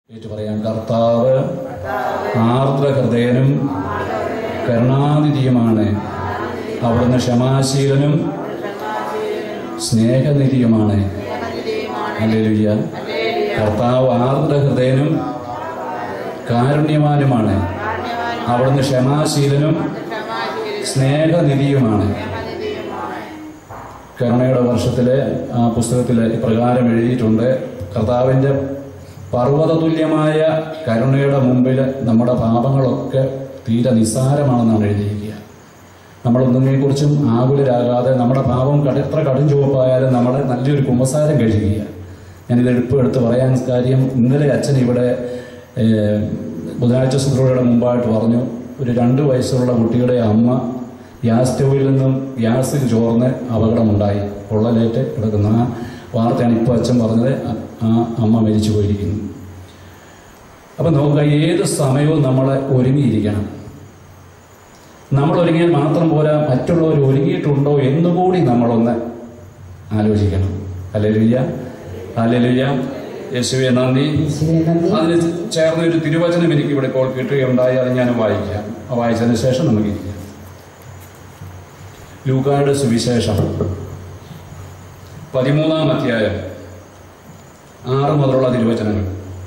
ഏറ്റു പറയാൻ കർത്താവ് ആർദ്ര ഹൃദയനും കരുണാനിധിയുമാണ് അവിടുന്ന് ക്ഷമാശീലനും സ്നേഹനിധിയുമാണ് ഹല്ലേലൂയ കർത്താവ് ആർദ്ര ഹൃദയനും കാരുണ്യവാനുമാണ് അവിടുന്ന് ക്ഷമാശീലനും സ്നേഹനിധിയുമാണ് കരുണയുടെ വർഷത്തിലെ ആ പുസ്തകത്തിൽ ഇപ്രകാരം എഴുതിയിട്ടുണ്ട് കർത്താവിൻ്റെ പർവ്വതതുല്യമായ കരുണയുടെ മുമ്പിൽ നമ്മുടെ പാപങ്ങളൊക്കെ തീരെ നിസ്സാരമാണെന്നാണ് എഴുതിയിരിക്കുക നമ്മളൊന്നിനെക്കുറിച്ചും ആകുലരാകാതെ നമ്മുടെ പാപം കട- എത്ര കടും ചുവപ്പായാലും നമ്മളെ നല്ലൊരു കുമ്പസാരം കഴിയുക ഞാനിത് എളുപ്പം എടുത്ത് പറയാൻ കാര്യം ഇന്നലെ അച്ഛൻ ഇവിടെ ഏഹ്, ബുധനാഴ്ച ശുശ്രൂഷയുടെ മുമ്പായിട്ട് പറഞ്ഞു ഒരു രണ്ട് വയസ്സുള്ള കുട്ടിയുടെ അമ്മ ഗ്യാസ് സ്റ്റൗവിൽ നിന്നും ഗ്യാസിൽ ചോർന്ന് അപകടമുണ്ടായി പൊള്ളലേറ്റ് കിടക്കുന്ന ആ വാർത്തയാണ് ഇപ്പോൾ അച്ഛൻ പറഞ്ഞത് ആ- ആ അമ്മ മരിച്ചു പോയിരിക്കുന്നു അപ്പം നോക്കുക ഏത് സമയവും നമ്മളെ ഒരുങ്ങിയിരിക്കണം നമ്മൾ ഒരുങ്ങിയാൽ മാത്രം പോരാ മറ്റുള്ളവർ ഒരുങ്ങിയിട്ടുണ്ടോ എന്നുകൂടി നമ്മളൊന്ന് ആലോചിക്കണം അല്ലെലുയ്യ അല്ലെലുയ്യ യേശുവെ നന്ദി യേശുവേ നന്ദി. അതിന് ചേർന്ന ഒരു തിരുവചനം എനിക്ക് ഇവിടെ ഇപ്പോൾ കിട്ടുകയുണ്ടായി അത് ഞാൻ വായിക്കാം ആ വായിച്ചതിന് ശേഷം നമുക്ക് ഇരിക്കാം ലൂക്കായുടെ സുവിശേഷം പതിമൂന്നാം അധ്യായം ആറ് മുതലുള്ള തിരുവചനങ്ങൾ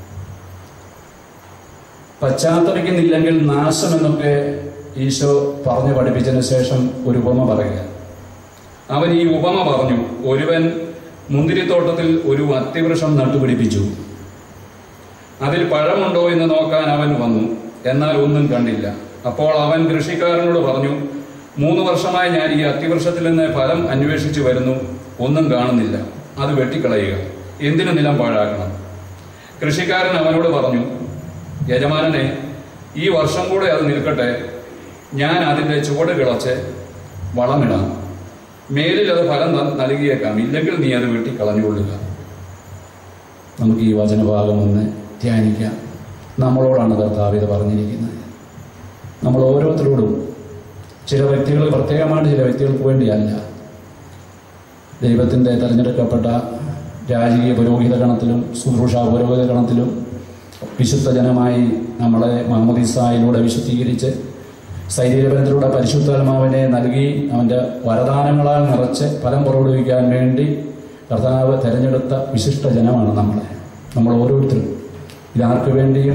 പശ്ചാത്തപിക്കുന്നില്ലെങ്കിൽ നാശമെന്നൊക്കെ ഈശോ പറഞ്ഞു പഠിപ്പിച്ചതിന് ശേഷം ഒരു ഉപമ പറയുക അവൻ ഈ ഉപമ പറഞ്ഞു ഒരുവൻ മുന്തിരിത്തോട്ടത്തിൽ ഒരു അത്തിവൃക്ഷം നട്ടുപിടിപ്പിച്ചു അതിൽ പഴമുണ്ടോ എന്ന് നോക്കാൻ അവൻ വന്നു എന്നാൽ ഒന്നും കണ്ടില്ല അപ്പോൾ അവൻ കൃഷിക്കാരനോട് പറഞ്ഞു മൂന്ന് വർഷമായി ഞാൻ ഈ അത്തിവൃക്ഷത്തിൽ നിന്ന് ഫലം അന്വേഷിച്ചു വരുന്നു ഒന്നും കാണുന്നില്ല അത് വെട്ടിക്കളയുക എന്തിനു നിലം പാഴാക്കണം കൃഷിക്കാരൻ അവനോട് പറഞ്ഞു യജമാനനെ ഈ വർഷം കൂടെ അത് നിൽക്കട്ടെ ഞാൻ അതിൻ്റെ ചുവട് കിളച്ച് വളമിടാം മേലിൽ അത് ഫലം ന- നൽകിയേക്കാം ഇല്ലെങ്കിൽ നീ അത് വെട്ടി കളഞ്ഞുകൊള്ളുക നമുക്ക് ഈ വചനഭാഗം ഒന്ന് ധ്യാനിക്കാം നമ്മളോടാണ് കർത്താവ് ഇത് പറഞ്ഞിരിക്കുന്നത് നമ്മൾ ഓരോരുത്തരോടും ചില വ്യക്തികൾ പ്രത്യേകമായിട്ട് ചില വ്യക്തികൾക്ക് വേണ്ടിയല്ല ദൈവത്തിൻ്റെ തിരഞ്ഞെടുക്കപ്പെട്ട രാജകീയ പുരോഹിത ഗണത്തിലും ശുശ്രൂഷ പുരോഹിത ഗണത്തിലും വിശുദ്ധ ജനമായി നമ്മളെ മാമോദിസായിലൂടെ വിശുദ്ധീകരിച്ച് ശരീരബന്ധത്തിലൂടെ പരിശുദ്ധാത്മാവിനെ നൽകി അവൻ്റെ വരദാനങ്ങളാൽ നിറച്ച് ഫലം പുറപ്പെടുവിക്കാൻ വേണ്ടി കർത്താവ് തിരഞ്ഞെടുത്ത വിശിഷ്ട ജനമാണ് നമ്മളെ നമ്മൾ ഓരോരുത്തരും ഇതാർക്ക് വേണ്ടിയും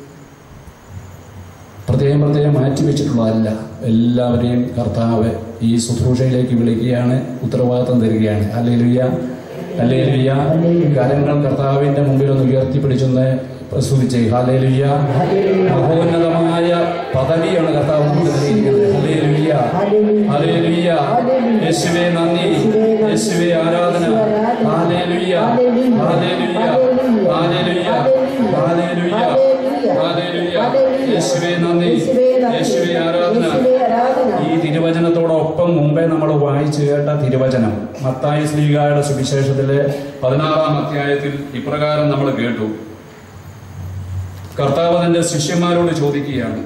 പ്രത്യേകം പ്രത്യേകം മാറ്റി വെച്ചിട്ടുള്ളതല്ല എല്ലാവരെയും കർത്താവ് ഈ ശുശ്രൂഷയിലേക്ക് വിളിക്കുകയാണ് ഉത്തരവാദിത്തം തരികയാണ് അല്ലേ ലുയ്യ അല്ലേ ലുയ്യ കരങ്ങൾ കർത്താവിന്റെ മുമ്പിൽ ഒന്ന് ഉയർത്തിപ്പിടിച്ചൊന്ന് പ്രസ്തുതിച്ചേ ഹലേ ലുയ്യ മഹോന്നതമായ പദവിയാണ് കർത്താവ് നമുക്ക് നൽകിയിരിക്കുന്നത് ഹലേ ലുയ്യ ഹലേ ലുയ്യ യേശുവേ നന്ദി യേശുവേ ആരാധന ഹലേ ലുയ്യ ഹലേ ലുയ്യ ഹലേ ലുയ്യ ഹലേ ലുയ്യ ഹലേ ലുയ്യ യേശുവേ നന്ദി യേശുവേ ആരാധന ഈ തിരുവചനത്തോടൊപ്പം മുമ്പേ നമ്മൾ വായിച്ചു കേട്ട തിരുവചനം മത്തായി ശ്ലീഗായുടെ സുവിശേഷത്തിലെ പതിനാറാം അധ്യായത്തിൽ ഇപ്രകാരം നമ്മൾ കേട്ടു കർത്താവ് തന്റെ ശിഷ്യന്മാരോട് ചോദിക്കുകയാണ്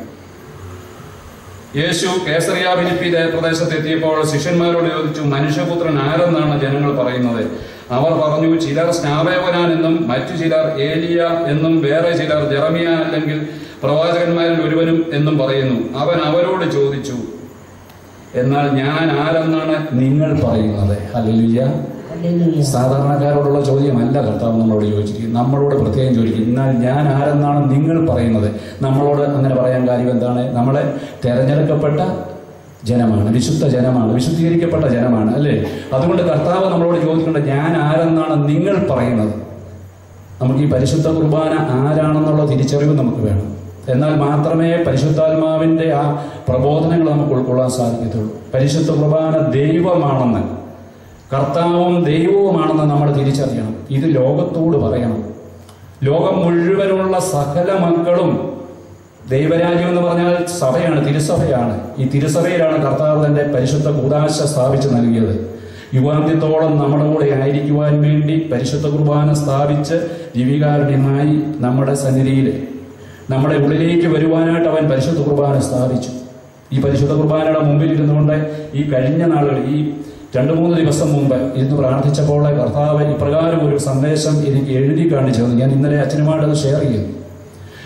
യേശു കേസറിയ ഫിലിപ്പി പ്രദേശത്ത് എത്തിയപ്പോൾ ശിഷ്യന്മാരോട് ചോദിച്ചു മനുഷ്യപുത്രൻ ആരെന്നാണ് ജനങ്ങൾ പറയുന്നത് അവർ പറഞ്ഞു ചിലർ സ്നാപയോനാൻ എന്നും മറ്റു ചിലർ ഏലിയ എന്നും വേറെ ചിലർ ജെറമിയ അല്ലെങ്കിൽ പ്രവാചകന്മാരിൽ ഒരുവനും എന്നും പറയുന്നു അവൻ അവരോട് ചോദിച്ചു എന്നാൽ ഞാൻ ആരെന്നാണ് നിങ്ങൾ പറയുന്നത് ഹല്ലേലൂയ ഹല്ലേലൂയ. സാധാരണക്കാരോടുള്ള ചോദ്യമല്ല കർത്താവ് നമ്മളോട് ചോദിച്ചിരിക്കുന്നത് നമ്മളോട് പ്രത്യേകം ചോദിക്കും എന്നാൽ ഞാൻ ആരെന്നാണ് നിങ്ങൾ പറയുന്നത് നമ്മളോട് അങ്ങനെ പറയാൻ കാര്യം എന്താണ് നമ്മളെ തെരഞ്ഞെടുക്കപ്പെട്ട ജനമാണ് വിശുദ്ധ ജനമാണ് വിശുദ്ധീകരിക്കപ്പെട്ട ജനമാണ് അല്ലേ അതുകൊണ്ട് കർത്താവ് നമ്മളോട് ചോദിക്കേണ്ടത് ഞാൻ ആരെന്നാണ് നിങ്ങൾ പറയുന്നത് നമുക്ക് ഈ പരിശുദ്ധ കുർബാന ആരാണെന്നുള്ള തിരിച്ചറിവ് നമുക്ക് വേണം എന്നാൽ മാത്രമേ പരിശുദ്ധാത്മാവിന്റെ ആ പ്രബോധനങ്ങൾ നമുക്ക് ഉൾക്കൊള്ളാൻ സാധിക്കത്തുള്ളൂ പരിശുദ്ധ കുർബാന ദൈവമാണെന്ന് കർത്താവും ദൈവവുമാണെന്ന് നമ്മൾ തിരിച്ചറിയണം ഇത് ലോകത്തോട് പറയണം ലോകം മുഴുവനുള്ള സകല മക്കളും ദൈവരാജ്യം എന്ന് പറഞ്ഞാൽ സഭയാണ് തിരുസഭയാണ് ഈ തിരുസഭയിലാണ് കർത്താവ് തന്റെ പരിശുദ്ധ കൂതാശ സ്ഥാപിച്ച് നൽകിയത് യുവാന്ത്യത്തോളം നമ്മുടെ കൂടെ ആയിരിക്കുവാൻ വേണ്ടി പരിശുദ്ധ കുർബാന സ്ഥാപിച്ച് ദിവികാരുണ്യമായി നമ്മുടെ സന്നിധിയിൽ നമ്മുടെ ഉള്ളിലേക്ക് വരുവാനായിട്ട് അവൻ പരിശുദ്ധ കുർബാന സ്ഥാപിച്ചു ഈ പരിശുദ്ധ കുർബാനയുടെ മുമ്പിൽ ഇരുന്നുകൊണ്ട് ഈ കഴിഞ്ഞ നാളുകൾ ഈ രണ്ടു മൂന്ന് ദിവസം മുമ്പ് ഇരുന്ന് പ്രാർത്ഥിച്ചപ്പോൾ കർത്താവ് ഇപ്രകാരം ഒരു സന്ദേശം എനിക്ക് എഴുതി കാണിച്ചു തന്നു. ഞാൻ ഇന്നലെ അച്ഛനുമായിട്ട് അത് ഷെയർ ചെയ്തു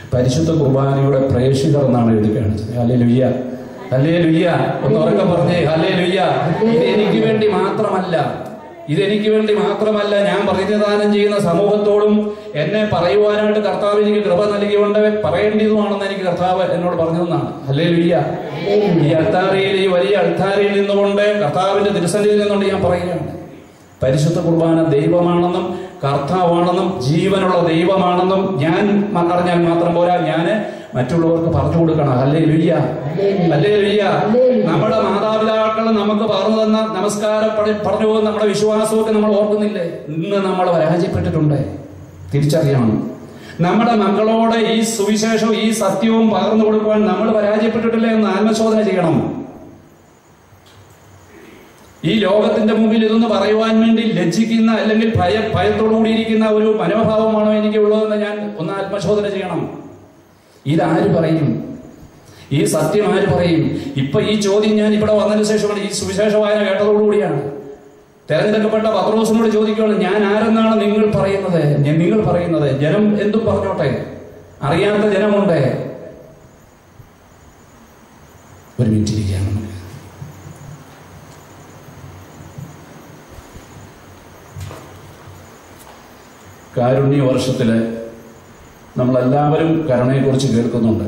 പരിശുദ്ധ കുർബാനയുടെ പ്രേക്ഷിതർ എന്നാണ് എഴുതി കാണിച്ചത് അല്ലേ ലുയ്യ അല്ലേ ലുയ്യ ഒന്ന് ഉറക്കെ പറഞ്ഞേ അല്ലേ ലുയ്യ ഇത് എനിക്ക് വേണ്ടി മാത്രമല്ല ഇതെനിക്ക് വേണ്ടി മാത്രമല്ല ഞാൻ പ്രതിനിധാനം ചെയ്യുന്ന സമൂഹത്തോടും എന്നെ പറയുവാനായിട്ട് കർത്താവ് എനിക്ക് കൃപ നൽകിക്കൊണ്ട് പറയേണ്ടതുമാണെന്ന് എനിക്ക് കർത്താവ് എന്നോട് പറഞ്ഞതെന്നാണ് അല്ലേ ലുയ്യ ഈ അൾത്താരയിൽ ഈ വലിയ അൾത്താരയിൽ നിന്നുകൊണ്ട് കർത്താവിന്റെ തിരുസന്നിധിയിൽ നിന്നുകൊണ്ട് ഞാൻ പറയുകയാണ് പരിശുദ്ധ കുർബാന ദൈവമാണെന്നും കർത്താവാണെന്നും ജീവനുള്ള ദൈവമാണെന്നും ഞാൻ അറിഞ്ഞാൽ മാത്രം പോരാ ഞാൻ മറ്റുള്ളവർക്ക് പറഞ്ഞു കൊടുക്കണം അല്ലേ ലുയ്യ അല്ലേ ലുയ്യ നമ്മുടെ മാതാപിതാക്കൾ നമുക്ക് പറഞ്ഞു തന്ന നമസ്കാരം പഠി- പറഞ്ഞു പോകുന്ന നമ്മുടെ വിശ്വാസമൊക്കെ നമ്മൾ ഓർക്കുന്നില്ലേ ഇന്ന് നമ്മൾ പരാജയപ്പെട്ടിട്ടുണ്ട് തിരിച്ചറിയണം നമ്മുടെ മക്കളോട് ഈ സുവിശേഷവും ഈ സത്യവും പകർന്നു കൊടുക്കുവാൻ നമ്മൾ പരാജയപ്പെട്ടിട്ടില്ലേ എന്ന് ആത്മശോധന ചെയ്യണം ഈ ലോകത്തിന്റെ മുമ്പിൽ ഇതൊന്ന് പറയുവാൻ വേണ്ടി ലജ്ജിക്കുന്ന അല്ലെങ്കിൽ ഭയ ഭയത്തോടുകൂടിയിരിക്കുന്ന ഒരു മനോഭാവമാണോ എനിക്ക് ഉള്ളതെന്ന് ഞാൻ ഒന്ന് ആത്മശോധന ചെയ്യണം ഇതാര് പറയും ഈ സത്യം ആര് പറയും ഇപ്പൊ ഈ ചോദ്യം ഞാൻ ഇവിടെ വന്നതിന് ശേഷമാണ് ഈ സുവിശേഷ വായന കേട്ടതോടുകൂടിയാണ് തെരഞ്ഞെടുക്കപ്പെട്ട പത്രോസിനോട് ചോദിക്കുകയാണ് ഞാൻ ആരെന്നാണ് നിങ്ങൾ പറയുന്നത് ഞാൻ നിങ്ങൾ പറയുന്നത് ജനം എന്തും പറഞ്ഞോട്ടെ അറിയാത്ത ജനമുണ്ട് ഒരു മിനിറ്റ് ഇരിക്കുകയാണ് നമുക്ക് കാരുണ്യ വർഷത്തില് നമ്മളെല്ലാവരും കരുണയെക്കുറിച്ച് കേൾക്കുന്നുണ്ട്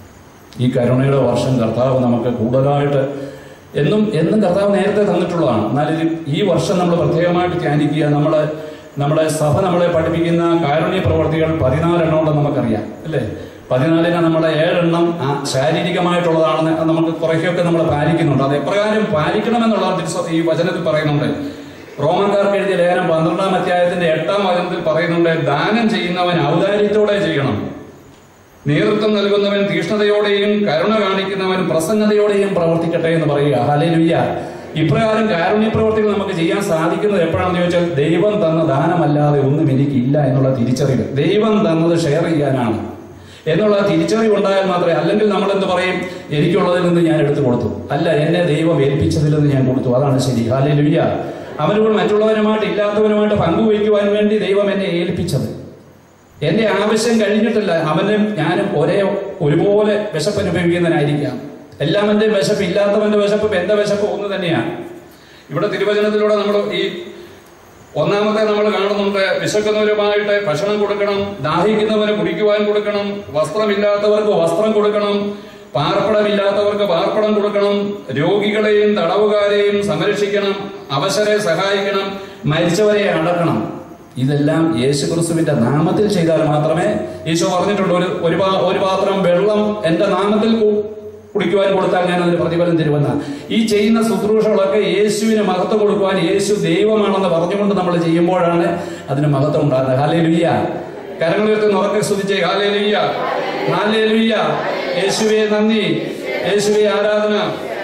ഈ കരുണയുടെ വർഷം കർത്താവ് നമുക്ക് കൂടുതലായിട്ട് എന്നും എന്നും കർത്താവ് നേരത്തെ തന്നിട്ടുള്ളതാണ് എന്നാൽ ഇത് ഈ വർഷം നമ്മൾ പ്രത്യേകമായിട്ട് ധ്യാനിക്കുക നമ്മൾ നമ്മുടെ സഭ നമ്മളെ പഠിപ്പിക്കുന്ന കാരുണ്യ പ്രവർത്തികൾ പതിനാലെണ്ണം ഉണ്ടെന്ന് നമുക്കറിയാം അല്ലേ പതിനാലിന് നമ്മുടെ ഏഴെണ്ണം ആ ശാരീരികമായിട്ടുള്ളതാണെന്ന് അത് നമുക്ക് കുറേയൊക്കെ നമ്മൾ പാലിക്കുന്നുണ്ട് അത് എപ്രകാരം പാലിക്കണമെന്നുള്ള തിരുസ- ഈ വചനത്തിൽ പറയുന്നുണ്ട് റോമൻകാർക്ക് എഴുതിയ ലേഖനം പന്ത്രണ്ടാം അധ്യായത്തിന്റെ എട്ടാം വചനത്തിൽ പറയുന്നുണ്ട് ദാനം ചെയ്യുന്നവൻ ഔദാര്യത്തോടെ ചെയ്യണം നേതൃത്വം നൽകുന്നവൻ തീഷ്ണതയോടെയും കരുണ കാണിക്കുന്നവൻ പ്രസന്നതയോടെയും പ്രവർത്തിക്കട്ടെ എന്ന് പറയുക ഹലേലുയ്യ ഇപ്രകാരം കാരുണ്യ പ്രവർത്തികൾ നമുക്ക് ചെയ്യാൻ സാധിക്കുന്നത് എപ്പോഴാണെന്ന് ചോദിച്ചാൽ ദൈവം തന്ന ദാനമല്ലാതെ ഒന്നും എനിക്കില്ല എന്നുള്ള തിരിച്ചറിവ് ദൈവം തന്നത് ഷെയർ ചെയ്യാനാണ് എന്നുള്ള തിരിച്ചറിവ് ഉണ്ടായാൽ മാത്രമേ അല്ലെങ്കിൽ നമ്മൾ എന്ത് പറയും എനിക്കുള്ളതിൽ നിന്ന് ഞാൻ എടുത്തു കൊടുത്തു അല്ല എന്നെ ദൈവം ഏൽപ്പിച്ചതിൽ നിന്ന് ഞാൻ കൊടുത്തു അതാണ് ശരി ഹാലേലുയ്യ അവനോട് മറ്റുള്ളവരുമായിട്ട് ഇല്ലാത്തവരുമായിട്ട് പങ്കുവയ്ക്കുവാൻ വേണ്ടി ദൈവം എന്നെ ഏൽപ്പിച്ചത് എന്റെ ആവശ്യം കഴിഞ്ഞിട്ടില്ല അവനും ഞാനും ഒരേ ഒരുപോലെ വിശപ്പ് അനുഭവിക്കുന്നതിനായിരിക്കാം എല്ലാവന്റെ വിശപ്പ് ഇല്ലാത്തവന്റെ വിശപ്പ് എന്റെ വിശപ്പ് ഒന്ന് തന്നെയാണ് ഇവിടെ തിരുവചനത്തിലൂടെ നമ്മൾ ഈ ഒന്നാമത്തെ നമ്മൾ കാണുന്നുണ്ട് വിശക്കുന്നവരുമായിട്ട് ഭക്ഷണം കൊടുക്കണം ദാഹിക്കുന്നവന് കുടിക്കുവാൻ കൊടുക്കണം വസ്ത്രമില്ലാത്തവർക്ക് വസ്ത്രം കൊടുക്കണം പാർപ്പിടമില്ലാത്തവർക്ക് പാർപ്പിടം കൊടുക്കണം രോഗികളെയും തടവുകാരെയും സംരക്ഷിക്കണം അവശരെ സഹായിക്കണം മരിച്ചവരെ അടക്കണം ഇതെല്ലാം യേശു ക്രിസ്തുവിന്റെ നാമത്തിൽ ചെയ്താൽ മാത്രമേ ഈശോ പറഞ്ഞിട്ടുണ്ട് ഒരു ഒരു പാ- ഒരു പാത്രം വെള്ളം എന്റെ നാമത്തിൽ കു- കുടിക്കുവാൻ കൊടുത്താൽ ഞാൻ അതിന് പ്രതിഫലം തരുമെന്ന ഈ ചെയ്യുന്ന ശുശ്രൂഷകളൊക്കെ യേശുവിന് മഹത്വം കൊടുക്കുവാൻ യേശു ദൈവമാണെന്ന് പറഞ്ഞുകൊണ്ട് നമ്മൾ ചെയ്യുമ്പോഴാണ് അതിന് മഹത്വം ഉണ്ടാകുന്നത് ഹാലേ ലുയ്യ കരങ്ങളുയർത്തി ഉറക്കെ സ്തുതിച്ചേ ഹാലേ ലുയ്യ ഹാലേ ലുയ്യ യേശുവെ നന്ദി യേശുവെ ആരാധന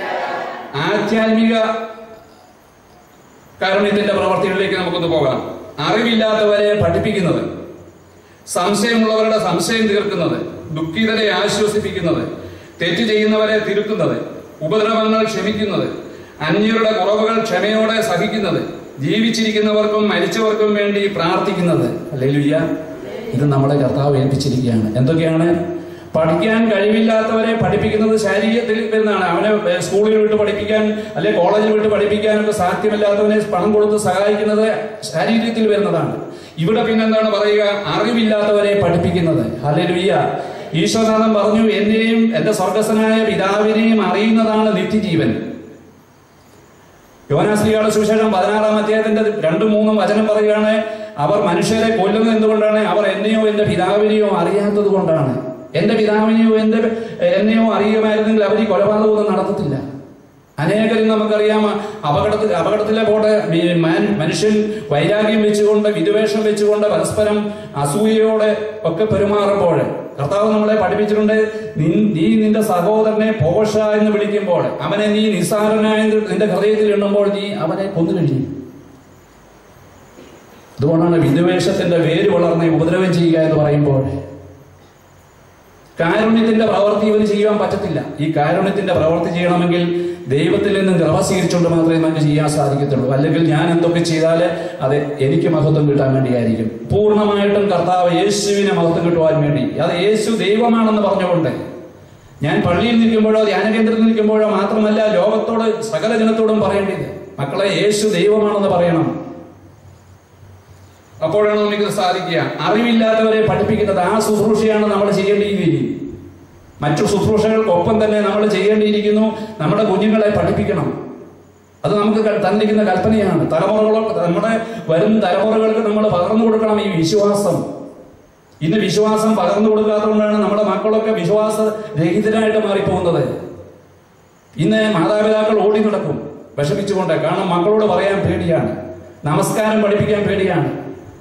ആധ്യാത്മിക കാരുണ്യത്തിന്റെ പ്രവർത്തികളിലേക്ക് നമുക്കൊന്ന് പോകാം അറിവില്ലാത്തവരെ പഠിപ്പിക്കുന്നത് സംശയമുള്ളവരുടെ സംശയം തീർക്കുന്നത് ദുഃഖിതരെ ആശ്വസിപ്പിക്കുന്നത് തെറ്റ് ചെയ്യുന്നവരെ തിരുത്തുന്നത് ഉപദ്രവങ്ങൾ ക്ഷമിക്കുന്നത് അന്യരുടെ കുറവുകൾ ക്ഷമയോടെ സഹിക്കുന്നത് ജീവിച്ചിരിക്കുന്നവർക്കും മരിച്ചവർക്കും വേണ്ടി പ്രാർത്ഥിക്കുന്നത് അല്ലേലുയ്യ ഇത് നമ്മളെ കർത്താവ് ഏൽപ്പിച്ചിരിക്കുകയാണ് എന്തൊക്കെയാണ് പഠിക്കാൻ കഴിവില്ലാത്തവരെ പഠിപ്പിക്കുന്നത് ശാരീരത്തിൽ വരുന്നതാണ് അവനെ ഏഹ്, സ്കൂളിൽ വിട്ട് പഠിപ്പിക്കാൻ അല്ലെ കോളേജിൽ വിട്ട് പഠിപ്പിക്കാനൊക്കെ സാധ്യമല്ലാത്തവനെ പണം കൊടുത്ത് സഹായിക്കുന്നത് ശാരീരത്തിൽ വരുന്നതാണ് ഇവിടെ പിന്നെന്താണ് പറയുക അറിവില്ലാത്തവരെ പഠിപ്പിക്കുന്നത് ഹല്ലേലൂയ്യ ഈശ്വരനാഥൻ പറഞ്ഞു എന്നെയും എന്റെ സ്വർഗസ്ഥനായ പിതാവിനെയും അറിയുന്നതാണ് നിത്യജീവൻ യോനാശ്രീയുടെ സുവിശേഷം പതിനാറാം അധ്യായത്തിന്റെ രണ്ടും മൂന്നും വചനം പറയുകയാണ് അവർ മനുഷ്യരെ കൊല്ലുന്നത് എന്തുകൊണ്ടാണ് അവർ എന്നെയോ എന്റെ പിതാവിനെയോ അറിയാത്തത് കൊണ്ടാണ് എന്റെ പിതാവിനെയോ എന്റെ എന്നെയോ അറിയുമായിരുന്നെങ്കിൽ അവർ ഈ കൊലപാതകമൊന്നും നടത്തത്തില്ല അനേകരിൽ നമുക്കറിയാം അപകടത്തിൽ അപകടത്തിലെ പോട്ടെ മി- മാൻ- മനുഷ്യൻ വൈരാഗ്യം വെച്ചുകൊണ്ട് വിദ്വേഷം വെച്ചുകൊണ്ട് പരസ്പരം അസൂയയോടെ ഒക്കെ പെരുമാറുമ്പോൾ കർത്താവ് നമ്മളെ പഠിപ്പിച്ചിട്ടുണ്ട് നിൻ- നീ നിന്റെ സഹോദരനെ പോഷ എന്ന് വിളിക്കുമ്പോൾ അവനെ നീ നിസ്സാരനായ നിന്റെ ഹൃദയത്തിൽ എണ്ണുമ്പോൾ നീ അവനെ കൊന്നു കഴിയും അതുകൊണ്ടാണ് വിദ്വേഷത്തിന്റെ വേര് വളർന്ന് ഉപദ്രവം ചെയ്യുക എന്ന് പറയുമ്പോൾ കാരുണ്യത്തിന്റെ പ്രവൃത്തി ഇവന് ചെയ്യാൻ പറ്റത്തില്ല ഈ കാരുണ്യത്തിന്റെ പ്രവൃത്തി ചെയ്യണമെങ്കിൽ ദൈവത്തിൽ നിന്നും കൃപ സ്വീകരിച്ചുകൊണ്ട് മാത്രമേ നമുക്ക് ചെയ്യാൻ സാധിക്കത്തുള്ളൂ അല്ലെങ്കിൽ ഞാൻ എന്തൊക്കെ ചെയ്താൽ അത് എനിക്ക് മഹത്വം കിട്ടാൻ വേണ്ടിയായിരിക്കും പൂർണ്ണമായിട്ടും കർത്താവ് യേശുവിനെ മഹത്വം കിട്ടുവാൻ വേണ്ടി അത് യേശു ദൈവമാണെന്ന് പറഞ്ഞുകൊണ്ട് ഞാൻ പള്ളിയിൽ നിൽക്കുമ്പോഴോ ധ്യാനകേന്ദ്രത്തിൽ നിൽക്കുമ്പോഴോ മാത്രമല്ല ലോകത്തോട് സകല ജനത്തോടും പറയേണ്ടത് മക്കളെ യേശു ദൈവമാണെന്ന് പറയണം അപ്പോഴാണ് നമുക്ക് സാധിക്കുക അറിവില്ലാത്തവരെ പഠിപ്പിക്കുന്നത് ആ ശുശ്രൂഷയാണ് നമ്മൾ ചെയ്യേണ്ടിയിരിക്കുന്നത് മറ്റു ശുശ്രൂഷകൾക്കൊപ്പം തന്നെ നമ്മൾ ചെയ്യേണ്ടിയിരിക്കുന്നു നമ്മുടെ കുഞ്ഞുങ്ങളെ പഠിപ്പിക്കണം അത് നമുക്ക് ക- തന്നിരിക്കുന്ന കൽപ്പനയാണ് തലമുറകളോ നമ്മുടെ വരും തലമുറകൾക്ക് നമ്മൾ പകർന്നു കൊടുക്കണം ഈ വിശ്വാസം ഇന്ന് വിശ്വാസം പകർന്നു കൊടുക്കാത്തതുകൊണ്ടാണ് നമ്മുടെ മക്കളൊക്കെ വിശ്വാസ രഹിതരായിട്ട് മാറിപ്പോകുന്നത് ഇന്ന് മാതാപിതാക്കൾ ഓടി നടക്കും വിഷമിച്ചുകൊണ്ട് കാരണം മക്കളോട് പറയാൻ പേടിയാണ് നമസ്കാരം പഠിപ്പിക്കാൻ പേടിയാണ്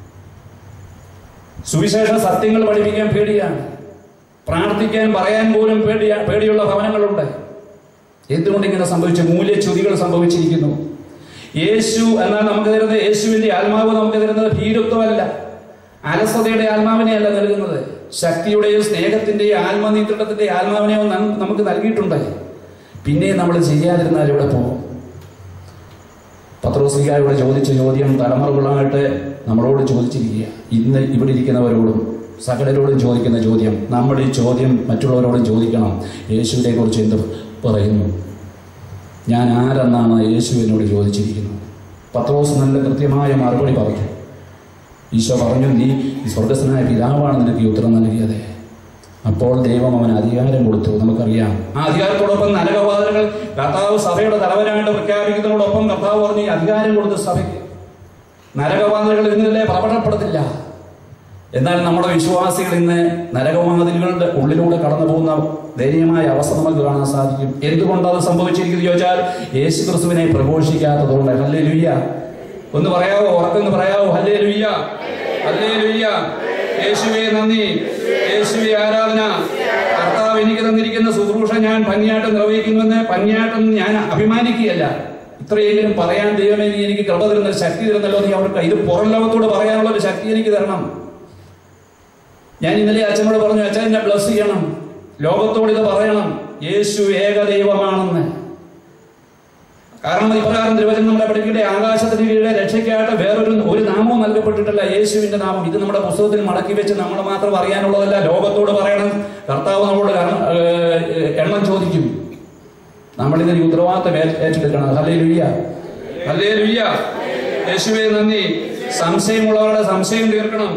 സുവിശേഷ സത്യങ്ങൾ പഠിപ്പിക്കാൻ പേടിയാണ് പ്രാർത്ഥിക്കാൻ പറയാൻ പോലും പേടിയ പേടിയുള്ള ഭവനങ്ങളുണ്ട് എന്തുകൊണ്ട് ഇങ്ങനെ സംഭവിച്ചു മൂല്യച്യുതികൾ സംഭവിച്ചിരിക്കുന്നു യേശു എന്നാൽ നമുക്ക് തരുന്നത് യേശുവിന്റെ ആത്മാവ് നമുക്ക് തരുന്നത് ഭീരുത്വമല്ല അലസതയുടെ ആത്മാവിനെയല്ല നൽകുന്നത് ശക്തിയുടെയും സ്നേഹത്തിന്റെയും ആത്മനിയന്ത്രണത്തിന്റെയും ആത്മാവിനെയോ നം- നമുക്ക് നൽകിയിട്ടുണ്ട് പിന്നെ നമ്മൾ ചെയ്യാതിരുന്നാൽ ഇവിടെ പോകും പത്രോസികാരോട് ചോദിച്ച ചോദ്യം തലമുറകളായിട്ട് നമ്മളോട് ചോദിച്ചിരിക്കുക ഇന്ന് ഇവിടെ ഇരിക്കുന്നവരോടും സകലരോടും ചോദിക്കുന്ന ചോദ്യം നമ്മൾ ഈ ചോദ്യം മറ്റുള്ളവരോടും ചോദിക്കണം യേശുവിനെ കുറിച്ച് എന്ത് പറയുന്നു ഞാൻ ആരെന്നാണ് യേശു എന്നോട് ചോദിച്ചിരിക്കുന്നത് പത്രോസ് നല്ല കൃത്യമായ മറുപടി പറഞ്ഞു ഈശോ പറഞ്ഞു നീ ഈ സ്വർഗസ്ഥനായ പിതാവാണ് നിനക്ക് ഈ ഉത്തരം നൽകിയത് അപ്പോൾ ദൈവം അവന് അധികാരം കൊടുത്തു നമുക്കറിയാം ആ അധികാരത്തോടൊപ്പം നരകവാദങ്ങൾ കർത്താവ് സഭയുടെ തലവനായിട്ട് പ്രഖ്യാപിക്കുന്നതോടൊപ്പം കർത്താവ് പറഞ്ഞു ഈ അധികാരം കൊടുത്തു സഭയ്ക്ക് നരകവാദങ്ങൾ ഇന്നലെ പ്രകടപ്പെടത്തില്ല എന്നാൽ നമ്മുടെ വിശ്വാസികൾ ഇന്ന് നരകവാതിലുകളുടെ ഉള്ളിലൂടെ കടന്നു പോകുന്ന ദയനീയമായ അവസ്ഥ നമുക്ക് കാണാൻ സാധിക്കും എന്തുകൊണ്ട് അത് സംഭവിച്ചിരിക്കുന്നു ചോദിച്ചാൽ യേശു ക്രിസ്തുവിനെ പ്രഘോഷിക്കാത്തതുകൊണ്ട് ഹല്ലേ ലുയ്യ ഒന്ന് പറയാവോ ഉറക്കെന്ന് പറയാവോ ഹല്ലേ ലുയ്യ ഹല്ലേ ലുയ്യ യേശുവേ നന്ദി യേശുവേ ആരാധന കർത്താവ് എനിക്ക് തന്നിരിക്കുന്ന ശുശ്രൂഷ ഞാൻ ഭംഗിയായിട്ട് നിർവഹിക്കുന്നുവെന്ന് ഭംഗിയായിട്ടൊന്നും ഞാൻ അഭിമാനിക്കുകയല്ല ഇത്രയെങ്കിലും പറയാൻ ദൈവമേ നീ എനിക്ക് കൃപ തരുന്ന ഒരു ശക്തി തരുന്നല്ലോ നീ അവർക്ക് ഇത് പുറം ലോകത്തോട് പറയാനുള്ള ഒരു ശക്തി എനിക്ക് തരണം ഞാൻ ഇന്നലെ അച്ഛനോട് പറഞ്ഞു അച്ഛൻ എന്നെ ബ്ലസ് ചെയ്യണം ലോകത്തോട് ഇത് പറയണം യേശു ഏകദൈവമാണെന്ന് കാരണം ഇപ്രകാരം തിരുവചനം നമ്മളെ പഠിക്കട്ടെ ആകാശത്തിന് കീഴെ രക്ഷയ്ക്കായിട്ട് വേറൊരു ഒരു നാമവും നൽകപ്പെട്ടിട്ടില്ല യേശുവിന്റെ നാമം ഇത് നമ്മുടെ പുസ്തകത്തിൽ മടക്കി വെച്ച് നമ്മൾ മാത്രം അറിയാനുള്ളതല്ല ലോകത്തോട് പറയണം കർത്താവ് നമ്മളോട് കാരണം, ഏഹ്, എണ്ണം ചോദിക്കും നമ്മൾ ഇതിന് ഉത്തരവാദിത്തം ഏറ്റ് ഏറ്റെടുക്കണം ഹലേ ലുയ്യ ഹലേ ലുയ്യ യേശുവേ നന്ദി സംശയമുള്ളവരുടെ സംശയം തീർക്കണം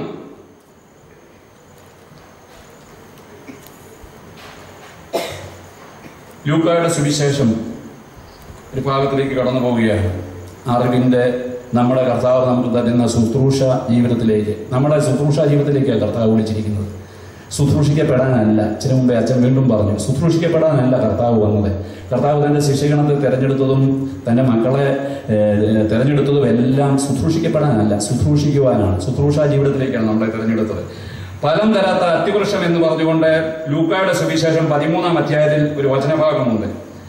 ലൂക്കായുടെ സുവിശേഷം ഒരു ഭാഗത്തിലേക്ക് കടന്നു പോവുകയാണ് അറിവിന്റെ നമ്മുടെ കർത്താവ് നമുക്ക് തരുന്ന ശുശ്രൂഷ ജീവിതത്തിലേക്ക് നമ്മുടെ ശുശ്രൂഷ ജീവിതത്തിലേക്കാണ് കർത്താവ് വിളിച്ചിരിക്കുന്നത് ശുശ്രൂഷിക്കപ്പെടാനല്ല ഇച്ചിരി മുമ്പേ അച്ഛൻ വീണ്ടും പറഞ്ഞു ശുശ്രൂഷിക്കപ്പെടാനല്ല കർത്താവ് വന്നത് കർത്താവ് തന്റെ ശിഷ്യഗണത്തെ തിരഞ്ഞെടുത്തതും തന്റെ മക്കളെ ഏഹ്, തിരഞ്ഞെടുത്തതും എല്ലാം ശുശ്രൂഷിക്കപ്പെടാനല്ല ശുശ്രൂഷിക്കുവാനാണ് ശുശ്രൂഷ ജീവിതത്തിലേക്കാണ് നമ്മളെ തിരഞ്ഞെടുത്തത് ഫലം തരാത്ത അത്തിവൃക്ഷം എന്ന് പറഞ്ഞുകൊണ്ട് ലൂക്കായുടെ സുവിശേഷം പതിമൂന്നാം അധ്യായത്തിൽ ഒരു വചനഭാഗമുണ്ട്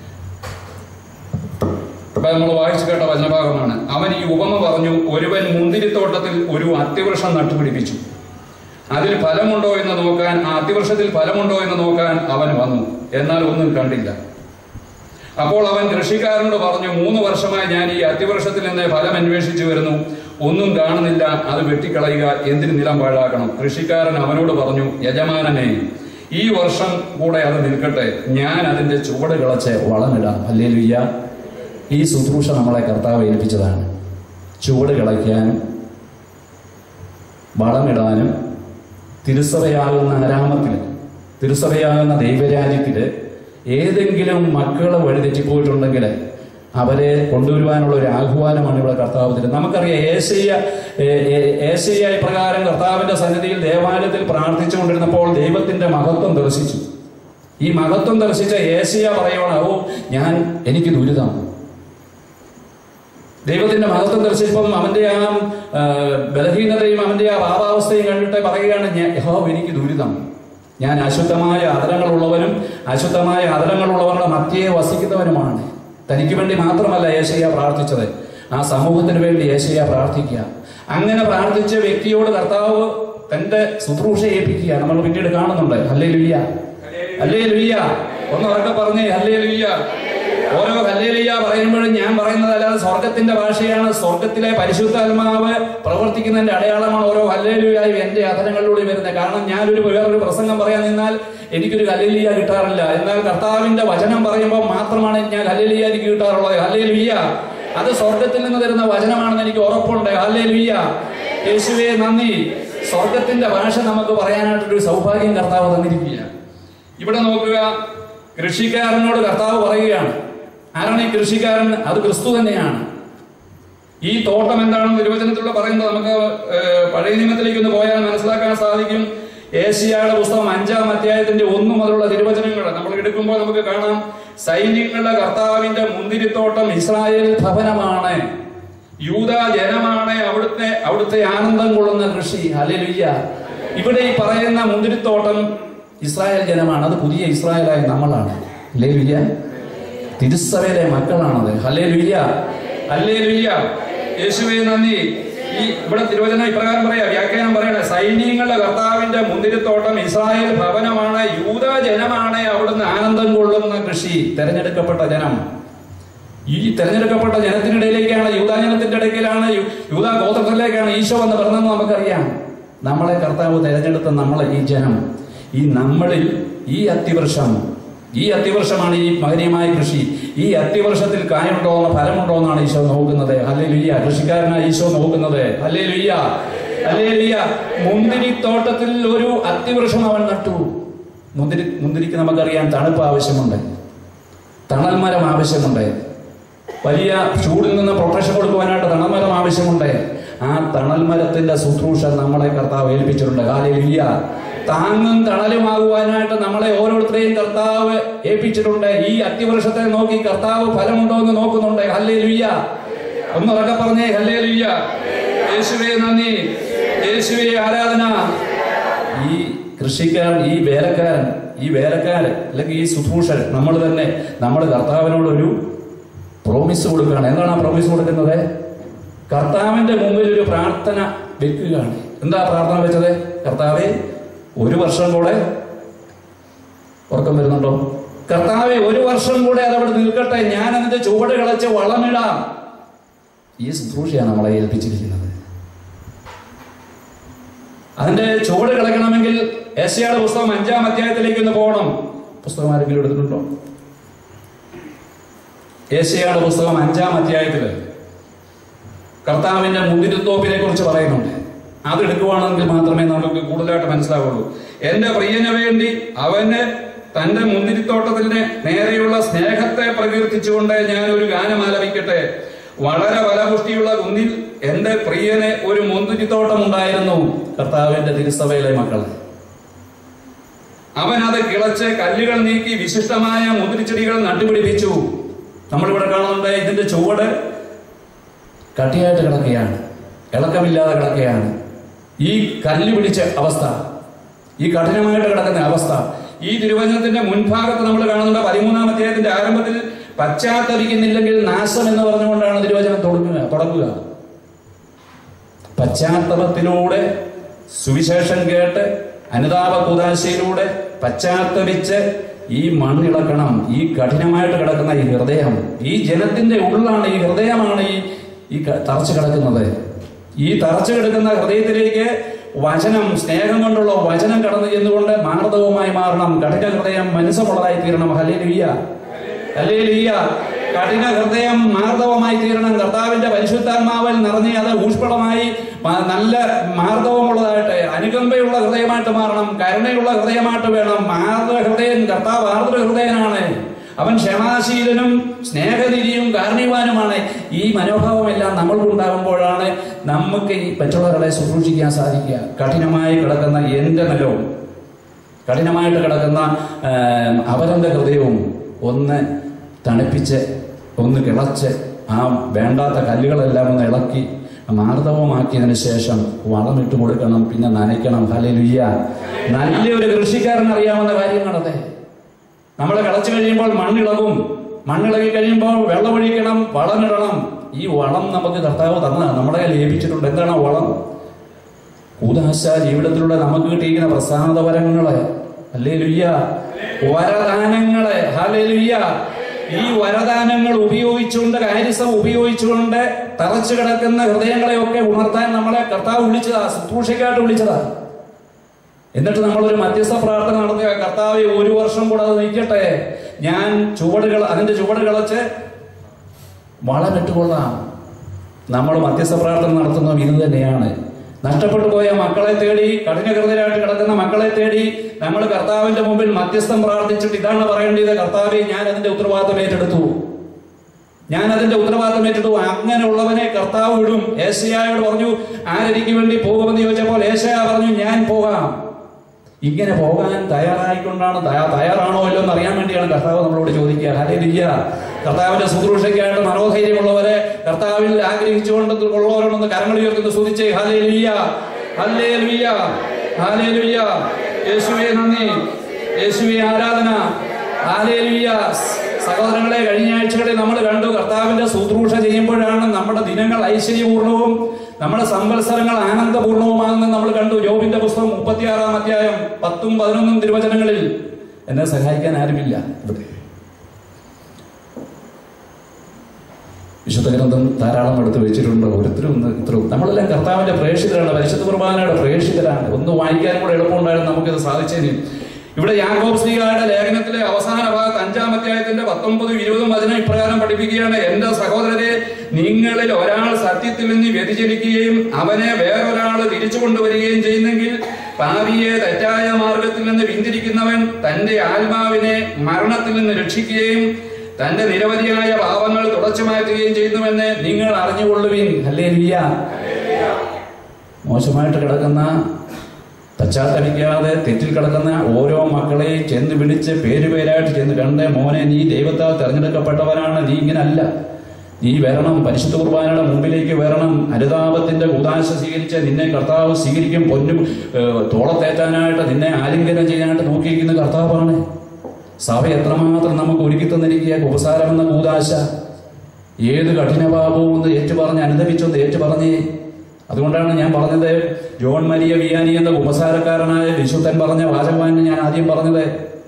അപ്പൊ നമ്മൾ വായിച്ചു കേട്ട വചനഭാഗമാണ് അവൻ ഈ ഉപമ പറഞ്ഞു ഒരുവൻ മുന്തിരിത്തോട്ടത്തിൽ ഒരു അത്തിവൃക്ഷം നട്ടുപിടിപ്പിച്ചു അതിൽ ഫലമുണ്ടോ എന്ന് നോക്കാൻ ആ അത്തിവൃക്ഷത്തിൽ ഫലമുണ്ടോ എന്ന് നോക്കാൻ അവൻ വന്നു എന്നാൽ ഒന്നും കണ്ടില്ല അപ്പോൾ അവൻ കൃഷിക്കാരനോട് പറഞ്ഞു മൂന്ന് വർഷമായി ഞാൻ ഈ അത്തിവൃക്ഷത്തിൽ നിന്ന് ഫലം അന്വേഷിച്ചു വരുന്നു ഒന്നും കാണുന്നില്ല അത് വെട്ടിക്കളയുക എന്തിന് നിലം പാഴാക്കണം കൃഷിക്കാരൻ അവനോട് പറഞ്ഞു യജമാനനെ ഈ വർഷം കൂടെ അത് നിൽക്കട്ടെ ഞാൻ അതിന്റെ ചുവട് കിളച്ച് വളമിടാം അല്ലേ ലുയ്യ ഈ ശുശ്രൂഷ നമ്മളെ കർത്താവ് ഏൽപ്പിച്ചതാണ് ചുവട് കിളയ്ക്കാനും വളമിടാനും തിരുസഭയാകുന്ന ആരാമത്തിൽ തിരുസഭയാകുന്ന ദൈവരാജ്യത്തില് ഏതെങ്കിലും മക്കൾ വഴിതെറ്റിപ്പോയിട്ടുണ്ടെങ്കിൽ അവരെ കൊണ്ടുവരുവാനുള്ള ഒരു ആഹ്വാനമാണ് ഇവിടെ കർത്താവ് തരുന്നത് നമുക്കറിയാം ഏശയ്യ ഏ- ഏ- ഏശയ്യ ഇപ്രകാരം കർത്താവിന്റെ സന്നിധിയിൽ ദേവാലയത്തിൽ പ്രാർത്ഥിച്ചുകൊണ്ടിരുന്നപ്പോൾ ദൈവത്തിന്റെ മഹത്വം ദർശിച്ചു ഈ മഹത്വം ദർശിച്ച ഏശയ്യ പറയുവാണ് ഓ ഞാൻ എനിക്ക് ദുരിതം ദൈവത്തിന്റെ മഹത്വം ദർശിച്ചപ്പം അവന്റെ ആ ആ, ബലഹീനതയും അവന്റെ ആ ഭാവാവസ്ഥയും കണ്ടിട്ട് പറയുകയാണ് ഞാൻ യഹോ എനിക്ക് ദുരിതം ഞാൻ അശുദ്ധമായ അതരങ്ങളുള്ളവനും അശുദ്ധമായ അതരങ്ങളുള്ളവരുടെ മധ്യയെ വസിക്കുന്നവനുമാണ് തനിക്ക് വേണ്ടി മാത്രമല്ല ഏശയ്യ പ്രാർത്ഥിച്ചത് ആ സമൂഹത്തിന് വേണ്ടി ഏശയ്യ പ്രാർത്ഥിക്കുക അങ്ങനെ പ്രാർത്ഥിച്ച വ്യക്തിയോട് കർത്താവ് തന്റെ ശുശ്രൂഷ ഏൽപ്പിക്കുക നമ്മൾ പിന്നീട് കാണുന്നുണ്ട് അല്ലേ ലുയ്യ അല്ലേ ലുയ്യ ഒന്ന് ഉറക്കെ പറഞ്ഞേ അല്ലേ ലുയ്യ ഓരോ ഹല്ലേലിയ പറയുമ്പോഴും ഞാൻ പറയുന്നതല്ലാതെ സ്വർഗത്തിന്റെ ഭാഷയാണ് സ്വർഗത്തിലെ പരിശുദ്ധാത്മാവ് പ്രവർത്തിക്കുന്നതിന്റെ അടയാളമാണ് ഓരോ ഹല്ലേലിയായും എന്റെ അധനങ്ങളിലൂടെ വരുന്നത് കാരണം ഞാനൊരു വേറൊരു പ്രസംഗം പറയാൻ നിന്നാൽ എനിക്കൊരു ഹല്ലേലിയ കിട്ടാറില്ല എന്നാൽ കർത്താവിന്റെ വചനം പറയുമ്പോൾ മാത്രമാണ് ഞാൻ ഹല്ലേലിയ എനിക്ക് കിട്ടാറുള്ളത് ഹല്ലേലിയ അത് സ്വർഗത്തിൽ നിന്ന് തരുന്ന വചനമാണെന്ന് എനിക്ക് ഉറപ്പുണ്ട് ഹല്ലേലിയ യേശുവേ നന്ദി സ്വർഗത്തിന്റെ ഭാഷ നമുക്ക് പറയാനായിട്ടൊരു സൗഭാഗ്യം കർത്താവ് തന്നിരിക്കുക ഇവിടെ നോക്കുക കൃഷിക്കാരനോട് കർത്താവ് പറയുകയാണ് ആരാണ് ഈ കൃഷിക്കാരൻ അത് ക്രിസ്തു തന്നെയാണ് ഈ തോട്ടം എന്താണെന്ന് നിർവചനത്തിലൂടെ പറയുന്നത് നമുക്ക് ഏഹ്, പഴയ നിയമത്തിലേക്ക് ഒന്ന് പോയാൽ മനസ്സിലാക്കാൻ സാധിക്കും ഏഷ്യായുടെ പുസ്തകം അഞ്ചാം അധ്യായത്തിന്റെ ഒന്നു മുതലുള്ള തിരുവചനങ്ങൾ നമ്മൾ എടുക്കുമ്പോൾ നമുക്ക് കാണാം സൈന്യങ്ങളുടെ കർത്താവിന്റെ മുന്തിരിത്തോട്ടം ഇസ്രായേൽ ഭവനമാണ് യൂത ജനമാണ് അവിടുത്തെ അവിടുത്തെ ആനന്ദം കൊള്ളുന്ന കൃഷി ഹല്ലേലൂയ ഇവിടെ ഈ പറയുന്ന മുന്തിരിത്തോട്ടം ഇസ്രായേൽ ജനമാണ് അത് പുതിയ ഇസ്രായേലായ നമ്മളാണ് ഹല്ലേലൂയ തിരുസഭയിലെ മക്കളാണത് ഹല്ലേ ലുയ്യ ഹല്ലേ ലുയ്യ യേശുവേ നന്ദി ഈ ഇവിടെ തിരുവചനം ഇപ്രകാരം പറയാ വ്യാഖ്യാനം പറയണേ സൈന്യങ്ങളുടെ കർത്താവിന്റെ മുന്തിരിത്തോട്ടം ഇസ്രായേൽ ഭവനമാണ് യൂത ജനമാണ് അവിടുന്ന് ആനന്ദം കൊള്ളുന്ന കൃഷി തെരഞ്ഞെടുക്കപ്പെട്ട ജനം ഈ തെരഞ്ഞെടുക്കപ്പെട്ട ജനത്തിനിടയിലേക്കാണ് യൂതാജനത്തിന്റെ ഇടയ്ക്കിലാണ് യു- യൂതാ ഗോത്രത്തിലേക്കാണ് ഈശോ എന്ന് പറഞ്ഞതെന്ന് നമുക്കറിയാം നമ്മളെ കർത്താവ് തെരഞ്ഞെടുത്ത നമ്മളെ ഈ ജനം ഈ നമ്മളിൽ ഈ അത്തിവൃക്ഷം ഈ അത്തിവൃക്ഷമാണ് ഈ മഹനീയമായ കൃഷി ഈ അത്തിവൃക്ഷത്തിൽ കായുണ്ടോ ഫലമുണ്ടോ എന്നാണ് ഈശോ നോക്കുന്നത് അല്ലേ ലുയ്യ കൃഷിക്കാരനാണ് ഈശോ നോക്കുന്നത് അല്ലേ ലുയ്യ അല്ലേ ലുയ്യ മുന്തിരിത്തോട്ടത്തിൽ ഒരു അത്തിവൃക്ഷം അവൻ നട്ടു മുന്തിരി മുന്തിരിക്ക് നമുക്കറിയാം തണുപ്പ് ആവശ്യമുണ്ട് തണൽ മരം ആവശ്യമുണ്ട് വലിയ ചൂടിൽ നിന്ന് പ്രൊട്ടക്ഷൻ കൊടുക്കുവാനായിട്ട് തണൽ മരം ആവശ്യമുണ്ട് ആ തണൽ മരത്തിന്റെ ശുശ്രൂഷ നമ്മളെ കർത്താവ് ഏൽപ്പിച്ചിട്ടുണ്ട് കാലിലില്ല താങ്ങും തണലുമാകുവാനായിട്ട് നമ്മളെ ഓരോരുത്തരെയും കർത്താവ് ഏൽപ്പിച്ചിട്ടുണ്ട് ഈ അത്തിവൃക്ഷത്തെ നോക്കി കർത്താവ് ഫലമുണ്ടോ എന്ന് നോക്കുന്നുണ്ട് ഹല്ലേ ലുയ്യ ഒന്നുറക്കെ പറഞ്ഞേ ഹല്ലേ ലുയ്യ യേശുവേ നന്ദി യേശുവേ ആരാധന ഈ കൃഷിക്കാരൻ ഈ വേലക്കാരൻ ഈ വേലക്കാരൻ അല്ലെങ്കിൽ ഈ ശുശ്രൂഷൻ നമ്മൾ തന്നെ നമ്മൾ കർത്താവിനോട് ഒരു പ്രോമിസ് കൊടുക്കുകയാണ് എന്താണ് ആ പ്രോമിസ് കൊടുക്കുന്നത് കർത്താവിന്റെ മുമ്പിൽ ഒരു പ്രാർത്ഥന വെക്കുകയാണ് എന്താ പ്രാർത്ഥന വെച്ചത് കർത്താവെ ഒരു വർഷം കൂടെ ഉറക്കം വരുന്നുണ്ടോ കർത്താവെ ഒരു വർഷം കൂടെ അതവിടെ നിൽക്കട്ടെ ഞാൻ അതിന്റെ ചുവട് കളച്ച് വളമിടാം ഈ ശുശ്രൂഷയാണ് നമ്മളെ ഏൽപ്പിച്ചിരിക്കുന്നത് അതിന്റെ ചുവട് കളയ്ക്കണമെങ്കിൽ ഏഷ്യായുടെ പുസ്തകം അഞ്ചാം അധ്യായത്തിലേക്ക് ഒന്ന് പോകണം പുസ്തകം ആരെങ്കിലും എടുത്തിട്ടുണ്ടോ ഏഷ്യായുടെ പുസ്തകം അഞ്ചാം അധ്യായത്തില് കർത്താവിന്റെ മുന്തിരിത്തോപ്പിനെ കുറിച്ച് പറയുന്നുണ്ട് അത് എടുക്കുവാണെങ്കിൽ മാത്രമേ നമുക്ക് കൂടുതലായിട്ട് മനസ്സിലാവുള്ളൂ എന്റെ പ്രിയന് വേണ്ടി അവന് തന്റെ മുന്തിരിത്തോട്ടത്തിന്റെ നേരെയുള്ള സ്നേഹത്തെ പ്രകീർത്തിച്ചുകൊണ്ട് ഞാൻ ഒരു ഗാനം ആലപിക്കട്ടെ വളരെ ഫലപുഷ്ടിയുള്ള കുന്നിൽ എന്റെ പ്രിയന് ഒരു മുന്തിരിത്തോട്ടം ഉണ്ടായിരുന്നു കർത്താവിന്റെ തിരുസഭയിലെ മക്കൾ അവൻ അത് കിളച്ച് കല്ലുകൾ നീക്കി വിശിഷ്ടമായ മുന്തിരിച്ചെടികൾ നട്ടുപിടിപ്പിച്ചു നമ്മളിവിടെ കാണുന്നുണ്ട് ഇതിന്റെ ചുവട് കട്ടിയായിട്ട് കിടക്കുകയാണ് ഇളക്കമില്ലാതെ കിടക്കുകയാണ് ഈ കല്ല് പിടിച്ച അവസ്ഥ ഈ കഠിനമായിട്ട് കിടക്കുന്ന അവസ്ഥ ഈ തിരുവചനത്തിന്റെ മുൻഭാഗത്ത് നമ്മൾ കാണുന്നുണ്ട് പതിമൂന്നാം അധ്യായത്തിന്റെ ആരംഭത്തിൽ പശ്ചാത്തലിക്കുന്നില്ലെങ്കിൽ നാശം എന്ന് പറഞ്ഞുകൊണ്ടാണ് തിരുവചനം തുടങ്ങുക തുടങ്ങുക പശ്ചാത്തലത്തിലൂടെ സുവിശേഷം കേട്ട് അനുതാപ കുതാശയിലൂടെ പശ്ചാത്തലിച്ച് ഈ മണ്ണിളക്കണം ഈ കഠിനമായിട്ട് കിടക്കുന്ന ഈ ഹൃദയം ഈ ജനത്തിന്റെ ഉള്ളാണ് ഈ ഹൃദയമാണ് ഈ ഈ ക- തറച്ചു കിടക്കുന്നത് ഈ തറച്ചു കിടക്കുന്ന ഹൃദയത്തിലേക്ക് വചനം സ്നേഹം കൊണ്ടുള്ള വചനം കടന്നു ചെന്നുകൊണ്ട് മാർദ്ദവമായി മാറണം കഠിന ഹൃദയം മനസ്സുമുള്ളതായി തീരണം ഹലേലുയ്യ ഹല്ലേലൂയ. കഠിന ഹൃദയം മാർദ്ദവമായി തീരണം കർത്താവിന്റെ പരിശുദ്ധാത്മാവിൽ നിറഞ്ഞ് അത് ഊഷ്മളമായി മ- നല്ല മാർദ്ദവമുള്ളതായിട്ട് അനുകമ്പയുള്ള ഹൃദയമായിട്ട് മാറണം കരുണയുള്ള ഹൃദയമായിട്ട് വേണം ആർദ്ര ഹൃദയൻ കർത്താവ് ആർദ്ര ഹൃദയനാണ് അവൻ ക്ഷമാശീലനും സ്നേഹനിധിയും കാരണവാനുമാണ് ഈ മനോഭാവമെല്ലാം നമ്മൾക്കുണ്ടാകുമ്പോഴാണ് നമുക്ക് ഈ മറ്റുള്ളവരെ ശുശ്രൂഷിക്കാൻ സാധിക്കുക കഠിനമായി കിടക്കുന്ന എന്റെ നിലവും കഠിനമായിട്ട് കിടക്കുന്ന ആ, അവരന്റെ ഹൃദയവും ഒന്ന് തണുപ്പിച്ച് ഒന്ന് കിളച്ച് ആ വേണ്ടാത്ത കല്ലുകളെല്ലാം ഒന്ന് ഇളക്കി മാർദ്ദവമാക്കിയതിനു ശേഷം വളമിട്ട് കൊടുക്കണം പിന്നെ നനയ്ക്കണം ഹല്ലേലൂയ നല്ലൊരു കൃഷിക്കാരൻ അറിയാവുന്ന കാര്യങ്ങളതെ നമ്മൾ കളച്ചു കഴിയുമ്പോൾ മണ്ണിളകും മണ്ണിളകി കഴിയുമ്പോൾ വെള്ളമൊഴിക്കണം വളമിടണം ഈ വളം നമുക്ക് കർത്താവ് തന്നതാണ് നമ്മുടെ കയ്യിൽ ലഭിച്ചിട്ടുണ്ട് എന്താണ് ആ വളം കൂതാശ ജീവിതത്തിലൂടെ നമുക്ക് കിട്ടിയിരിക്കുന്ന പ്രസാദപരങ്ങളെ അല്ലേ ലുയ്യ വരദാനങ്ങളെ ഹലേ ലുയ്യ ഈ വരദാനങ്ങൾ ഉപയോഗിച്ചുകൊണ്ട് കാര്യസം ഉപയോഗിച്ചുകൊണ്ട് തറച്ചു കിടക്കുന്ന ഹൃദയങ്ങളെയൊക്കെ ഉണർത്താൻ നമ്മളെ കർത്താവ് വിളിച്ചതാ ശുശ്രൂഷയ്ക്കായിട്ട് വിളിച്ചതാ എന്നിട്ട് നമ്മളൊരു മധ്യസ്ഥ പ്രാർത്ഥന നടത്തുക കർത്താവ് ഒരു വർഷം കൂടെ അത് നിൽക്കട്ടെ ഞാൻ ചുവടുകൾ അതിന്റെ ചുവട് കളച്ച് വളമിട്ടുകൊള്ളാം നമ്മൾ മധ്യസ്ഥ പ്രാർത്ഥന നടത്തുന്നതും ഇത് തന്നെയാണ് നഷ്ടപ്പെട്ടു പോയ മക്കളെ തേടി കഠിനകൃതരായിട്ട് കിടക്കുന്ന മക്കളെ തേടി നമ്മൾ കർത്താവിന്റെ മുമ്പിൽ മധ്യസ്ഥം പ്രാർത്ഥിച്ചിട്ട് ഇതാണ് പറയേണ്ടത് കർത്താവെ ഞാൻ അതിന്റെ ഉത്തരവാദിത്തം ഏറ്റെടുത്തു ഞാൻ അതിന്റെ ഉത്തരവാദിത്തം ഏറ്റെടുത്തു അങ്ങനെയുള്ളവനെ കർത്താവ് വിടും ഏശയായോട് പറഞ്ഞു ആരെനിക്ക് വേണ്ടി പോകുമെന്ന് ചോദിച്ചപ്പോൾ ഏശയ പറഞ്ഞു ഞാൻ പോകാം ഇങ്ങനെ പോകാൻ തയ്യാറായിക്കൊണ്ടാണ് തയ്യാ- തയ്യാറാണോ അല്ലോ എന്ന് അറിയാൻ വേണ്ടിയാണ് കർത്താവ് നമ്മളോട് ചോദിക്കുക ഹല്ലേലൂയ കർത്താവിന്റെ ശുശ്രൂഷയ്ക്കായിട്ട് മനോധൈര്യമുള്ളവരെ കർത്താവിൽ ആഗ്രഹിച്ചുകൊണ്ട് ഉള്ളവരോടൊന്ന് കരങ്ങൾ ഉയർത്തുന്നു സ്തുതിച്ചേ ഹല്ലേലൂയ ഹല്ലേലൂയ ഹല്ലേലൂയ യേശുവേ നന്ദി യേശുവേ ആരാധന ഹല്ലേലൂയ സഹോദരങ്ങളെ കഴിഞ്ഞ ആഴ്ചകളിൽ നമ്മൾ കണ്ടു കർത്താവിന്റെ ശുശ്രൂഷ ചെയ്യുമ്പോഴാണ് നമ്മുടെ ദിനങ്ങൾ ഐശ്വര്യപൂർണവും നമ്മുടെ സംവത്സരങ്ങൾ ആനന്ദപൂർണവുമാണെന്ന് നമ്മൾ കണ്ടു ജോബിന്റെ പുസ്തകം മുപ്പത്തിയാറാം അധ്യായം പത്തും പതിനൊന്നും തിരുവചനങ്ങളിൽ എന്നെ സഹായിക്കാൻ ആരുമില്ല ഇവിടെ വിശുദ്ധ ഗ്രന്ഥം ധാരാളം എടുത്ത് വെച്ചിട്ടുണ്ട് ഓരോരുത്തരും ഒന്ന് ഇത്രയും നമ്മളെല്ലാം കർത്താവിന്റെ പ്രേക്ഷിതരാണ് പരിശുദ്ധ കുർബാനയുടെ പ്രേക്ഷിതരാണ് ഒന്ന് വായിക്കാനും കൂടെ എളുപ്പമുണ്ടായിരുന്നു നമുക്കിത് സാധിച്ചേനെ ഇവിടെ യാക്കോബ് ശ്രീകാരുടെ ലേഖനത്തിലെ അവസാന ഭാഗത്ത് അഞ്ചാം അധ്യായത്തിന്റെ പത്തൊമ്പതും ഇരുപതും വചനം ഇപ്രകാരം പഠിപ്പിക്കുകയാണ് എന്റെ സഹോദരരെ നിങ്ങളിൽ ഒരാൾ സത്യത്തിൽ നിന്ന് വ്യതിചലിക്കുകയും അവനെ വേറൊരാൾ തിരിച്ചു കൊണ്ടുവരികയും ചെയ്യുന്നെങ്കിൽ പാപിയെ തെറ്റായ മാർഗത്തിൽ നിന്ന് പിന്തിരിക്കുന്നവൻ തന്റെ ആത്മാവിനെ മരണത്തിൽ നിന്ന് രക്ഷിക്കുകയും തന്റെ നിരവധിയായ പാപങ്ങൾ തുടച്ചു മാറ്റുകയും ചെയ്യുന്നുവെന്ന് നിങ്ങൾ അറിഞ്ഞുകൊള്ളുവിൻ അല്ലേ മോശമായിട്ട് കിടക്കുന്ന പശ്ചാത്തലിക്കാതെ തെറ്റിൽ കിടക്കുന്ന ഓരോ മക്കളെയും ചെന്ന് വിളിച്ച് പേരുപേരായിട്ട് ചെന്ന് കണ്ട് മോനെ നീ ദൈവത്താൽ തെരഞ്ഞെടുക്കപ്പെട്ടവനാണ് നീ ഇങ്ങനല്ല നീ വരണം പരിശുദ്ധ കുർബാനയുടെ മുമ്പിലേക്ക് വരണം അനുതാപത്തിന്റെ ഉദാശ സ്വീകരിച്ച് നിന്നെ കർത്താവ് സ്വീകരിക്കും പൊന്നും ഏഹ്, തോളത്തേറ്റാനായിട്ട് നിന്നെ ആലിംഗനം ചെയ്യാനായിട്ട് നോക്കിയിരിക്കുന്ന കർത്താവാണ് സഭ എത്രമാത്രം നമുക്ക് ഒരുക്കി തന്നിരിക്കുക ഉപസാരം എന്ന കൂതാശ ഏത് കഠിനപാപവും എന്ന് ഏറ്റുപറഞ്ഞ് അനുദപിച്ചൊന്ന് ഏറ്റുപറഞ്ഞ് അതുകൊണ്ടാണ് ഞാൻ പറഞ്ഞത് ജോൺ മരിയ വിയാനി എന്ന ഉപസാരക്കാരനായ വിശുദ്ധൻ പറഞ്ഞ വാചകമാണ് ഞാൻ ആദ്യം പറഞ്ഞത്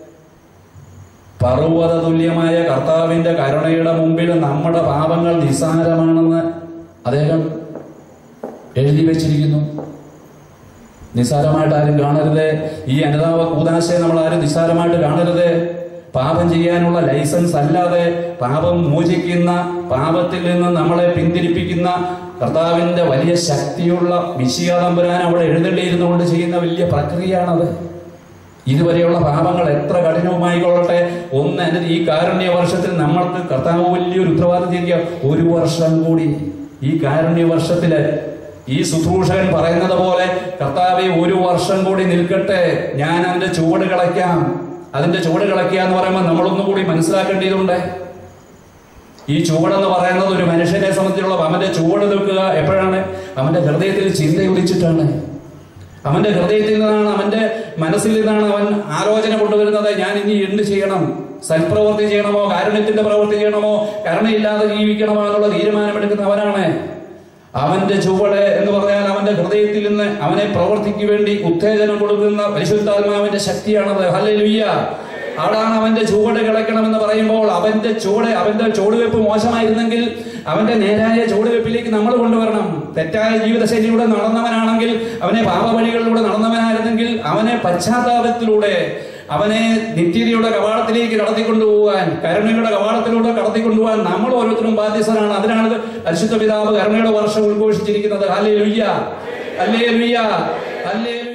പർവ്വത തുല്യമായ കർത്താവിന്റെ കരുണയുടെ മുമ്പിൽ നമ്മുടെ പാപങ്ങൾ നിസ്സാരമാണെന്ന് അദ്ദേഹം എഴുതി വെച്ചിരിക്കുന്നു നിസ്സാരമായിട്ട് ആരും കാണരുത് ഈ അനുതാപ കൂതാശയെ നമ്മൾ ആരും നിസ്സാരമായിട്ട് കാണരുത് പാപം ചെയ്യാനുള്ള ലൈസൻസ് അല്ലാതെ പാപം മോചിക്കുന്ന പാപത്തിൽ നിന്ന് നമ്മളെ പിന്തിരിപ്പിക്കുന്ന കർത്താവിന്റെ വലിയ ശക്തിയുള്ള വിശിയാതമ്പുരാൻ അവിടെ എഴുന്നള്ളിയിരുന്നുകൊണ്ട് ചെയ്യുന്ന വലിയ പ്രക്രിയയാണത് ഇതുവരെയുള്ള പാപങ്ങൾ എത്ര കഠിനവുമായിക്കൊള്ളട്ടെ ഒന്ന് അതിന് ഈ കാരുണ്യ വർഷത്തിൽ നമ്മൾക്ക് കർത്താവ് വലിയൊരു ഉത്തരവാദിത്വം ചെയ്യുക ഒരു വർഷം കൂടി ഈ കാരുണ്യ വർഷത്തില് ഈ ശുശ്രൂഷകൻ പറയുന്നത് പോലെ കർത്താവെ ഒരു വർഷം കൂടി നിൽക്കട്ടെ ഞാൻ അതിന്റെ ചുവട് കളയ്ക്കാം അതിന്റെ ചുവട് കളയ്ക്കുക എന്ന് പറയുമ്പോൾ നമ്മളൊന്നും കൂടി മനസ്സിലാക്കേണ്ടതുണ്ട് ഈ ചുവടെന്ന് പറയുന്നത് ഒരു മനുഷ്യനെ സംബന്ധിച്ചുള്ള അവന്റെ ചുവട് നിൽക്കുക എപ്പോഴാണ് അവന്റെ ഹൃദയത്തിൽ ചിന്ത ഉദിച്ചിട്ടാണ് അവന്റെ ഹൃദയത്തിൽ നിന്നാണ് അവന്റെ മനസ്സിൽ നിന്നാണ് അവൻ ആലോചന കൊണ്ടുവരുന്നത് ഞാൻ ഇനി എന്ത് ചെയ്യണം സൽപ്രവൃത്തി ചെയ്യണമോ കാരുണ്യത്തിന്റെ പ്രവൃത്തി ചെയ്യണമോ കരുണയില്ലാതെ ജീവിക്കണമോ എന്നുള്ള തീരുമാനമെടുക്കുന്ന അവനാണ് അവന്റെ ചുവട് എന്ന് പറഞ്ഞാൽ അവന്റെ ഹൃദയത്തിൽ നിന്ന് അവനെ പ്രവൃത്തിക്ക് വേണ്ടി ഉത്തേജനം കൊടുക്കുന്ന പരിശുദ്ധാത്മാവിന്റെ ശക്തിയാണത് ഹല്ലേലൂയ്യ അവിടാണ് അവന്റെ ചുവട് കിളയ്ക്കണമെന്ന് പറയുമ്പോൾ അവന്റെ ചുവട് അവന്റെ ചുവടുവെപ്പ് മോശമായിരുന്നെങ്കിൽ അവന്റെ നേരായ ചുവടുവെപ്പിലേക്ക് നമ്മൾ കൊണ്ടുവരണം തെറ്റായ ജീവിതശൈലിയിലൂടെ നടന്നവനാണെങ്കിൽ അവനെ പാപവഴികളിലൂടെ നടന്നവനായിരുന്നെങ്കിൽ അവനെ പശ്ചാത്താപത്തിലൂടെ അവനെ നിത്യതയുടെ കവാടത്തിലേക്ക് കടത്തിക്കൊണ്ടുപോകാൻ കരുണയുടെ കവാടത്തിലൂടെ കടത്തിക്കൊണ്ടുപോകാൻ നമ്മൾ ഓരോരുത്തരും ബാധ്യസ്ഥരാണ് അതിനാണ് പരിശുദ്ധ പിതാവ് കരുണയുടെ വർഷം ഉദ്ഘോഷിച്ചിരിക്കുന്നത് അല്ലേ ലുയ്യ അല്ലേ ലുയ്യ അല്ലേ